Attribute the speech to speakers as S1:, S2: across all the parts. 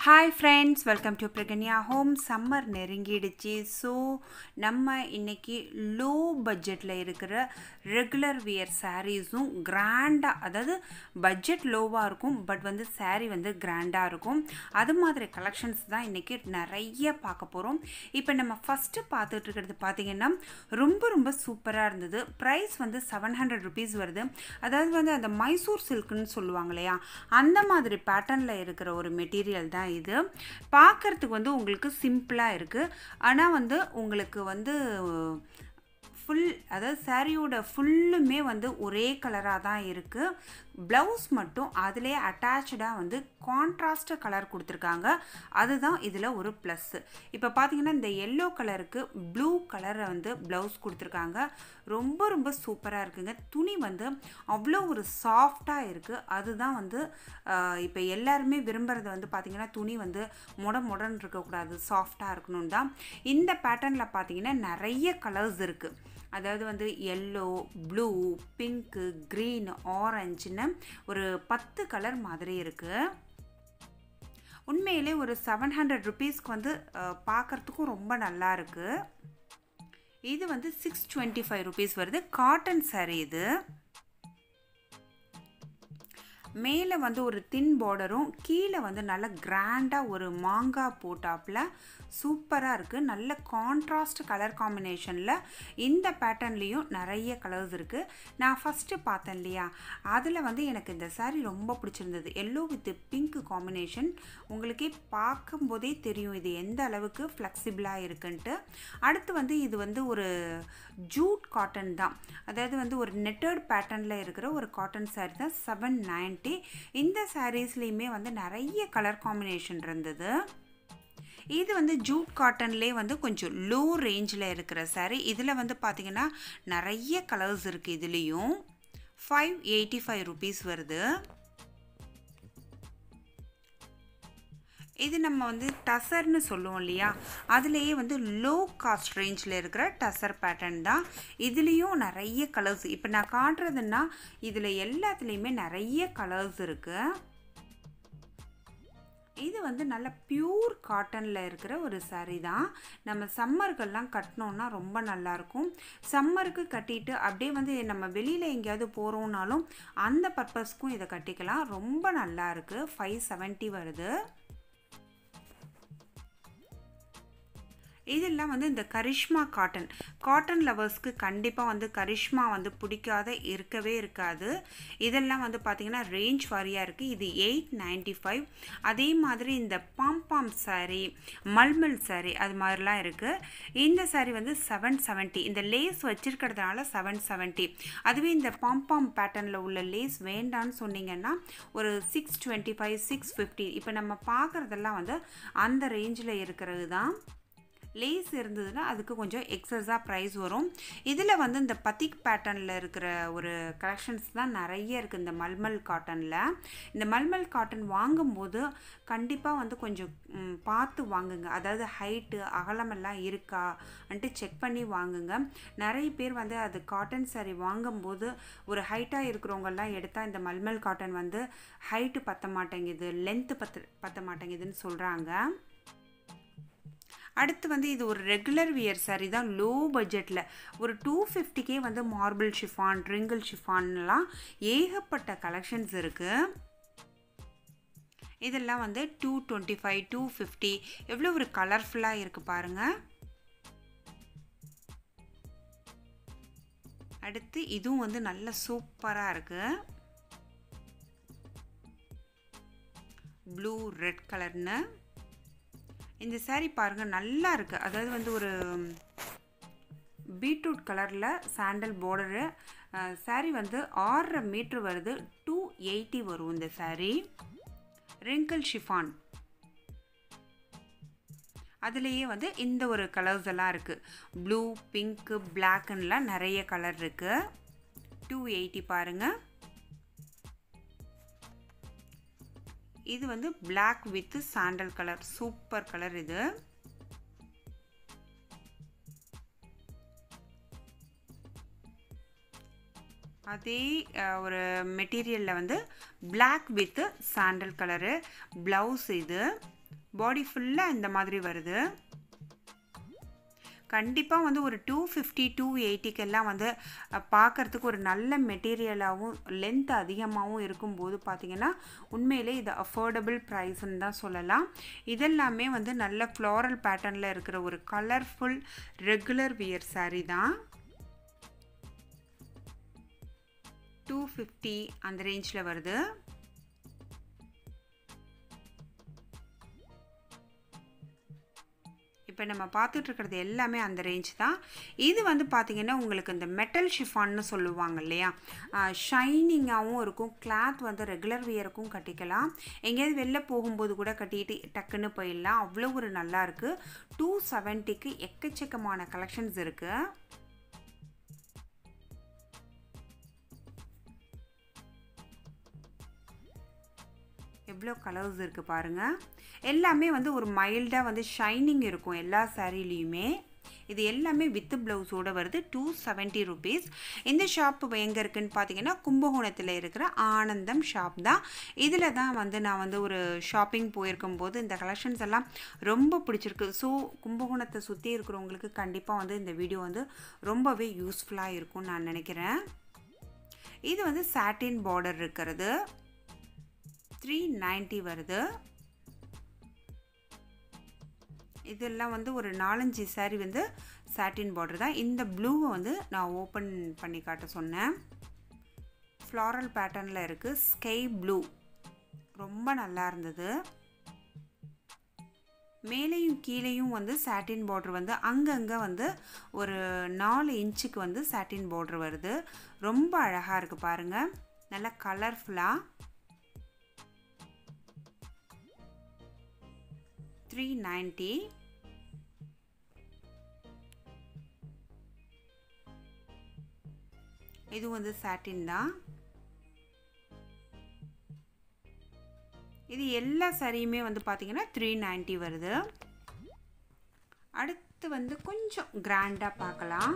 S1: hi friends welcome to Pragnya home summer நெருங்கிடுச்சு so நம்ம இன்னைக்கு லோ பட்ஜெட்டில் இருக்கிற ரெகுலர் வியர் சாரீஸும் கிராண்டாக அதாவது பட்ஜெட் லோவாக இருக்கும் பட் வந்து saree வந்து கிராண்டாக இருக்கும் அது மாதிரி கலெக்ஷன்ஸ் தான் இன்றைக்கி நிறைய பார்க்க போகிறோம் இப்போ நம்ம ஃபஸ்ட்டு பார்த்துட்டு இருக்கிறது பார்த்தீங்கன்னா ரொம்ப ரொம்ப சூப்பராக இருந்தது ப்ரைஸ் வந்து செவன் ஹண்ட்ரட் ருபீஸ் வருது அதாவது வந்து அந்த மைசூர் சில்க்குன்னு சொல்லுவாங்க இல்லையா அந்த மாதிரி பேட்டர்னில் இருக்கிற ஒரு மெட்டீரியல் தான் இது பார்க்கறதுக்கு வந்து உங்களுக்கு சிம்பிளாக இருக்குது ஆனால் வந்து உங்களுக்கு வந்து ஃபுல் அதாவது சாரியோட ஃபுல்லுமே வந்து ஒரே கலராக தான் இருக்குது ப்ளவுஸ் மட்டும் அதிலே அட்டாச்சாக வந்து கான்ட்ராஸ்ட் கலர் கொடுத்துருக்காங்க அதுதான் இதில் ஒரு ப்ளஸ்ஸு இப்போ பார்த்தீங்கன்னா இந்த எல்லோ கலருக்கு ப்ளூ கலரை வந்து ப்ளவுஸ் கொடுத்துருக்காங்க ரொம்ப ரொம்ப சூப்பராக இருக்குங்க துணி வந்து அவ்வளோ ஒரு சாஃப்டாக இருக்குது அதுதான் வந்து இப்போ எல்லாருமே விரும்புகிறது வந்து பார்த்திங்கன்னா துணி வந்து முட முடன்னு இருக்கக்கூடாது சாஃப்டாக இருக்கணும் தான் இந்த பேட்டர்னில் பார்த்தீங்கன்னா நிறைய கலர்ஸ் இருக்குது அதாவது வந்து எல்லோ ப்ளூ பிங்க்கு க்ரீன் ஆரஞ்சுன்னு ஒரு பத்து கலர் மாதிரி இருக்குது உண்மையிலே ஒரு செவன் ஹண்ட்ரட் ருபீஸ்க்கு வந்து பார்க்குறதுக்கும் ரொம்ப நல்லா இருக்குது இது வந்து சிக்ஸ் டுவெண்ட்டி ஃபைவ் ருபீஸ் வருது காட்டன் சாரீ இது மேலே வந்து ஒரு தின் பார்டரும் கீழே வந்து நல்ல கிராண்டாக ஒரு மாங்காய் போட்டாப்பில் சூப்பராக இருக்குது நல்ல கான்ட்ராஸ்ட் கலர் காம்பினேஷனில் இந்த பேட்டர்ன்லேயும் நிறைய கலர்ஸ் இருக்குது நான் ஃபஸ்ட்டு பார்த்தேன் இல்லையா அதில் வந்து எனக்கு இந்த சாரீ ரொம்ப பிடிச்சிருந்தது எல்லோ வித் பிங்க் காம்பினேஷன் உங்களுக்கே பார்க்கும்போதே தெரியும் இது எந்த அளவுக்கு ஃப்ளெக்சிபிளாக இருக்குன்ட்டு அடுத்து வந்து இது வந்து ஒரு ஜூட் காட்டன் தான் அதாவது வந்து ஒரு நெட்டட் பேட்டர்னில் இருக்கிற ஒரு காட்டன் சாரீ தான் செவன் நைன்ட்டி இந்த சாரீஸ்லேயுமே வந்து நிறைய கலர் காம்பினேஷன் இருந்தது இது வந்து ஜூட் காட்டன்லேயே வந்து கொஞ்சம் லோ ரேஞ்சில் இருக்கிற சாரீ இதில் வந்து பார்த்திங்கன்னா நிறைய கலர்ஸ் இருக்குது இதுலேயும் ஃபைவ் எயிட்டி ஃபைவ் ருபீஸ் வருது இது நம்ம வந்து டசர்னு சொல்லுவோம் இல்லையா அதுலேயே வந்து லோ காஸ்ட் ரேஞ்சில் இருக்கிற டசர் பேட்டர்ன் தான் இதுலேயும் நிறைய கலர்ஸ் இப்போ நான் காட்டுறதுன்னா இதில் எல்லாத்துலேயுமே நிறைய கலர்ஸ் இருக்குது இது வந்து நல்ல பியூர் காட்டனில் இருக்கிற ஒரு சாரீ தான் நம்ம சம்மருக்கெல்லாம் கட்டினோன்னா ரொம்ப நல்லாயிருக்கும் சம்மருக்கு கட்டிட்டு அப்படியே வந்து நம்ம வெளியில் எங்கேயாவது போகிறோம்னாலும் அந்த பர்பஸ்க்கும் இதை கட்டிக்கலாம் ரொம்ப நல்லா இருக்குது ஃபைவ் செவன்ட்டி வருது இதெல்லாம் வந்து இந்த கரிஷ்மா காட்டன் காட்டன் லவர்ஸ்க்கு கண்டிப்பாக வந்து கரிஷ்மா வந்து பிடிக்காத இருக்கவே இருக்காது இதெல்லாம் வந்து பார்த்திங்கன்னா ரேஞ்ச் வாரியாக இருக்குது இது எயிட் நைன்ட்டி ஃபைவ் அதே மாதிரி இந்த பாம்பாம் சாரீ மல்மல் சாரீ அது மாதிரிலாம் இருக்குது இந்த சாரீ வந்து செவன் செவன்ட்டி இந்த லேஸ் வச்சுருக்கிறதுனால செவன் செவன்ட்டி அதுவே இந்த பாம்பாம் பேட்டர்னில் உள்ள லேஸ் வேண்டான்னு சொன்னீங்கன்னா ஒரு six twenty five six fifty இப்போ நம்ம பார்க்குறதெல்லாம் வந்து அந்த ரேஞ்சில் இருக்கிறது தான் லேஸ் இருந்ததுன்னா அதுக்கு கொஞ்சம் எக்ஸஸாக ப்ரைஸ் வரும் இதில் வந்து இந்த பத்திக் பேட்டர்னில் இருக்கிற ஒரு கலெக்ஷன்ஸ் தான் நிறைய இருக்குது இந்த மல்மல் காட்டனில் இந்த மல்மல் காட்டன் வாங்கும்போது கண்டிப்பாக வந்து கொஞ்சம் பார்த்து வாங்குங்க அதாவது ஹைட்டு அகலமெல்லாம் இருக்கா அன்ட்டு செக் பண்ணி வாங்குங்க நிறைய பேர் வந்து அது காட்டன் சாரீ வாங்கும்போது ஒரு ஹைட்டாக இருக்கிறவங்கெல்லாம் எடுத்தால் இந்த மல்மல் காட்டன் வந்து ஹைட்டு பத்த மாட்டேங்குது லென்த்து பத்த பத்த மாட்டேங்குதுன்னு சொல்கிறாங்க அடுத்து வந்து இது ஒரு ரெகுலர் வியர் சாரீ தான் லோ பட்ஜெட்டில் ஒரு டூ ஃபிஃப்டிக்கே வந்து மார்பிள் ஷிஃபான் ட்ரிங்கிள் ஷிஃபான்லாம் ஏகப்பட்ட கலெக்ஷன்ஸ் இருக்குது இதெல்லாம் வந்து two twenty five two fifty எவ்வளோ ஒரு கலர்ஃபுல்லாக இருக்குது பாருங்கள் அடுத்து இதுவும் வந்து நல்ல சூப்பராக இருக்குது ப்ளூ ரெட் கலர்னு இந்த சாரீ பாருங்கள் நல்லா இருக்குது அதாவது வந்து ஒரு பீட்ரூட் கலரில் சாண்டல் பார்டரு சாரீ வந்து ஆறரை மீட்ரு வருது டூ எயிட்டி வரும் இந்த சாரீ ரிங்கிள் ஷிஃபான் அதுலேயே வந்து இந்த ஒரு கலர்ஸ் எல்லாம் இருக்குது ப்ளூ பிங்க்கு பிளாக்குன்னெலாம் நிறைய கலர் இருக்குது டூ எயிட்டி பாருங்கள் இது வந்து black with sandal colour super colour இது அதே அஹ், ஒரு மெட்டீரியலில் வந்து Black with sandal colour blouse இது பாடி ஃபுல்லாக இந்த மாதிரி வருது கண்டிப்பாக வந்து ஒரு டூ ஃபிஃப்டி டூ எயிட்டிக்கெல்லாம் வந்து பார்க்குறதுக்கு ஒரு நல்ல மெட்டீரியலாகவும் லென்த் அதிகமாகவும் இருக்கும்போது பார்த்திங்கன்னா உண்மையிலே இது அஃபோர்டபுள் ப்ரைஸ்ன்னு தான் சொல்லலாம் இதெல்லாமே வந்து நல்ல ஃப்ளாரல் பேட்டர்னில் இருக்கிற ஒரு கலர்ஃபுல் ரெகுலர் வியர் சாரீ தான் டூ ஃபிஃப்டி அந்த ரேஞ்சில் வருது இப்போ நம்ம பார்த்துட்ருக்கிறது எல்லாமே அந்த ரேஞ்ச் தான் இது வந்து பார்த்திங்கன்னா உங்களுக்கு இந்த மெட்டல் ஷிஃபான்னு சொல்லுவாங்க இல்லையா ஷைனிங்காகவும் இருக்கும் கிளாத் வந்து ரெகுலர் வியருக்கும் கட்டிக்கலாம் எங்கேயாவது வெளில போகும்போது கூட கட்டிட்டு டக்குன்னு போயிடலாம் அவ்வளோ ஒரு நல்லா இருக்குது டூ செவன்ட்டிக்கு எக்கச்சக்கமான கலெக்ஷன்ஸ் இருக்குது எவ்வளோ கலர்ஸ் இருக்குது பாருங்கள் எல்லாமே வந்து ஒரு மைல்டாக வந்து ஷைனிங் இருக்கும் எல்லா சாரீலேயுமே இது எல்லாமே வித் ப்ளவுஸோடு வருது டூ செவன்ட்டி ருபீஸ் இந்த ஷாப் எங்கே இருக்குன்னு பார்த்தீங்கன்னா கும்பகோணத்தில் இருக்கிற ஆனந்தம் ஷாப் தான் இதில் தான் வந்து நான் வந்து ஒரு ஷாப்பிங் போயிருக்கும் போது இந்த கலெக்ஷன்ஸ் எல்லாம் ரொம்ப பிடிச்சிருக்கு ஸோ கும்பகோணத்தை சுற்றி இருக்கிறவங்களுக்கு கண்டிப்பாக வந்து இந்த வீடியோ வந்து ரொம்பவே யூஸ்ஃபுல்லாக இருக்கும்னு நான் நினைக்கிறேன் இது வந்து சாட்டின் பார்டர் இருக்கிறது த்ரீ நைன்ட்டி வருது இதெல்லாம் வந்து ஒரு நாலஞ்சு சாரீ வந்து சாட்டின் பார்டர் தான் இந்த ப்ளூவை வந்து நான் ஓப்பன் பண்ணி காட்ட சொன்னேன் ஃப்ளாரல் பேட்டர்னில் இருக்குது ஸ்கை ப்ளூ ரொம்ப நல்லா இருந்தது மேலேயும் கீழேயும் வந்து சாட்டின் பார்டர் வந்து அங்கங்கே வந்து ஒரு நாலு இன்ச்சுக்கு வந்து சாட்டின் பார்டர் வருது ரொம்ப அழகாக இருக்குது பாருங்கள் நல்லா கலர்ஃபுல்லாக த்ரீ நைன்ட்டி இது வந்து சாட்டின் தான் இது எல்லா சரியுமே வந்து பார்த்தீங்கன்னா த்ரீ நைன்ட்டி வருது அடுத்து வந்து கொஞ்சம் கிராண்டாக பார்க்கலாம்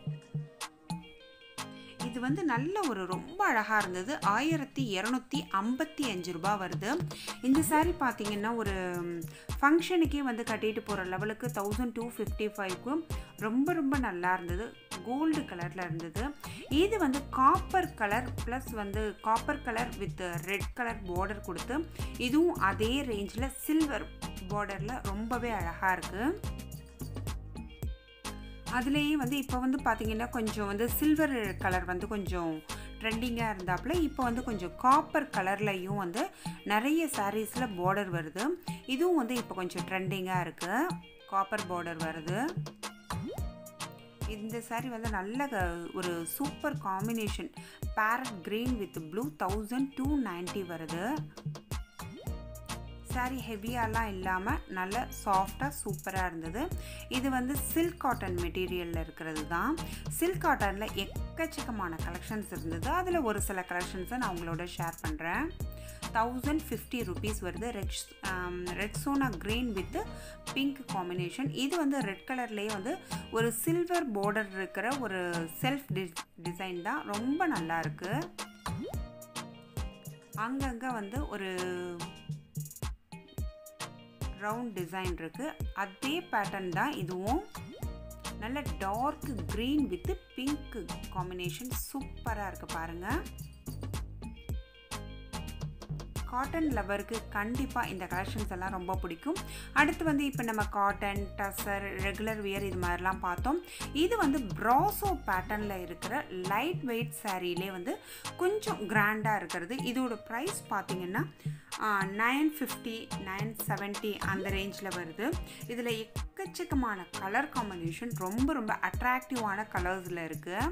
S1: இது வந்து நல்ல ஒரு ரொம்ப அழகாக இருந்தது ஆயிரத்தி இரநூத்தி ஐம்பத்தி அஞ்சு ரூபா வருது இந்த சாரீ பார்த்தீங்கன்னா ஒரு ஃபங்க்ஷனுக்கே வந்து கட்டிட்டு போகிற லெவலுக்கு தௌசண்ட் டூ ஃபிஃப்டி ஃபைவ்க்கு ரொம்ப ரொம்ப நல்லா இருந்தது கோல்டு கலரில் இருந்தது இது வந்து காப்பர் கலர் ப்ளஸ் வந்து copper colour with red colour border கொடுத்து இதுவும் அதே ரேஞ்சில் சில்வர் பார்டரில் ரொம்பவே அழகாக இருக்குது அதுலேயே வந்து இப்போ வந்து பார்த்திங்கன்னா கொஞ்சம் வந்து சில்வர் கலர் வந்து கொஞ்சம் ட்ரெண்டிங்காக இருந்தாப்புல இப்போ வந்து கொஞ்சம் காப்பர் கலர்லையும் வந்து நிறைய சாரீஸில் பார்டர் வருது இதுவும் வந்து இப்போ கொஞ்சம் ட்ரெண்டிங்காக இருக்குது காப்பர் பார்டர் வருது இந்த சாரீ வந்து நல்ல ஒரு super combination parrot green with blue thousand two ninety வருது சாரீ ஹெவியாலாம் இல்லாமல் நல்ல சாஃப்டாக சூப்பராக இருந்தது இது வந்து சில்க் காட்டன் மெட்டீரியலில் இருக்கிறது தான் சில்க் காட்டனில் எக்கச்சக்கமான கலெக்ஷன்ஸ் இருந்தது அதில் ஒரு சில கலெக்ஷன்ஸை நான் உங்களோட ஷேர் பண்ணுறேன் தௌசண்ட் ஃபிஃப்டி ருபீஸ் வருது ரெட் ரெட்ஸோனா க்ரீன் வித் பிங்க் காம்பினேஷன் இது வந்து ரெட் கலர்லேயே வந்து ஒரு சில்வர் பார்டர் இருக்கிற ஒரு செல்ஃப் டி டிசைன் தான் ரொம்ப நல்லா இருக்குது அங்கங்கே வந்து ஒரு ரவுண்ட் டிசைன் இருக்குது அதே பேட்டர்ன் தான் இதுவும் நல்ல dark green with pink combination சூப்பராக இருக்குது பாருங்கள் காட்டன் லவருக்கு கண்டிப்பாக இந்த கலெக்ஷன்ஸ் எல்லாம் ரொம்ப பிடிக்கும் அடுத்து வந்து இப்போ நம்ம காட்டன் டசர் ரெகுலர் வியர் இது மாதிரிலாம் பார்த்தோம் இது வந்து ப்ராசோ பேட்டர்னில் இருக்கிற லைட் வெயிட் சாரீலே வந்து கொஞ்சம் கிராண்டாக இருக்கிறது இதோட ப்ரைஸ் பார்த்திங்கன்னா நைன் ஃபிஃப்டி நைன் செவன்ட்டி அந்த ரேஞ்சில் வருது இதில் எக்கச்சக்கமான கலர் காம்பினேஷன் ரொம்ப ரொம்ப அட்ராக்டிவான கலர்ஸில் இருக்குது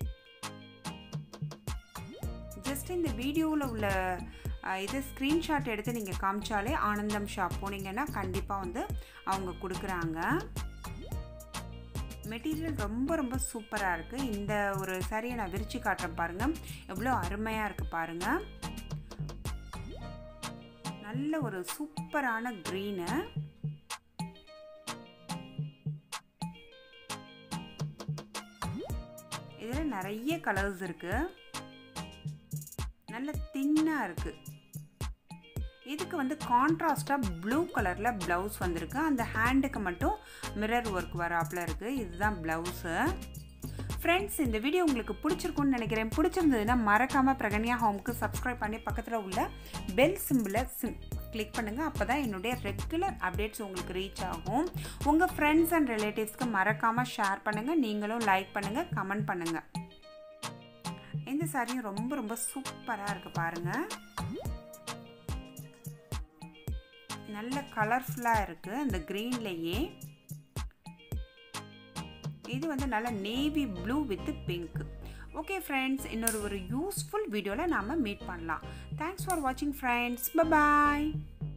S1: ஜஸ்ட் இந்த வீடியோவில் உள்ள இது ஸ்க்ரீன்ஷாட் எடுத்து நீங்கள் காமிச்சாலே ஆனந்தம் ஷாப் போனீங்கன்னா கண்டிப்பாக வந்து அவங்க கொடுக்குறாங்க மெட்டீரியல் ரொம்ப ரொம்ப சூப்பராக இருக்குது இந்த ஒரு சாரியை நான் விரித்து காட்டுறேன் பாருங்கள் எவ்வளோ அருமையாக இருக்குது பாருங்கள் நல்ல ஒரு சூப்பரான க்ரீனு இதில் நிறைய கலர்ஸ் இருக்குது நல்ல தின்னாக இருக்குது இதுக்கு வந்து கான்ட்ராஸ்டாக ப்ளூ கலரில் ப்ளவுஸ் வந்திருக்கு அந்த ஹேண்டுக்கு மட்டும் மிரர் ஒர்க் வராப்பில் இருக்குது இதுதான் ப்ளவுஸு ஃப்ரெண்ட்ஸ் இந்த வீடியோ உங்களுக்கு பிடிச்சிருக்கும்னு நினைக்கிறேன் பிடிச்சிருந்ததுன்னா மறக்காமல் பிரகன்யா ஹோம்க்கு சப்ஸ்கிரைப் பண்ணி பக்கத்தில் உள்ள பெல் சிம்பிளை சிம் கிளிக் பண்ணுங்கள் அப்போ தான் என்னுடைய ரெகுலர் அப்டேட்ஸ் உங்களுக்கு ரீச் ஆகும் உங்கள் ஃப்ரெண்ட்ஸ் அண்ட் ரிலேட்டிவ்ஸ்க்கு மறக்காமல் ஷேர் பண்ணுங்கள் நீங்களும் லைக் பண்ணுங்கள் கமெண்ட் பண்ணுங்கள் இந்த சாரியும் ரொம்ப ரொம்ப சூப்பராக இருக்குது பாருங்கள் நல்ல கலர்ஃபுல்லாக இருக்குது அந்த க்ரீன்லேயே இது வந்து நல்ல navy blue with pink okay friends இன்னொரு ஒரு யூஸ்ஃபுல் வீடியோவில் நாம் மீட் பண்ணலாம் தேங்க்ஸ் ஃபார் வாட்சிங் ஃப்ரெண்ட்ஸ் பாய்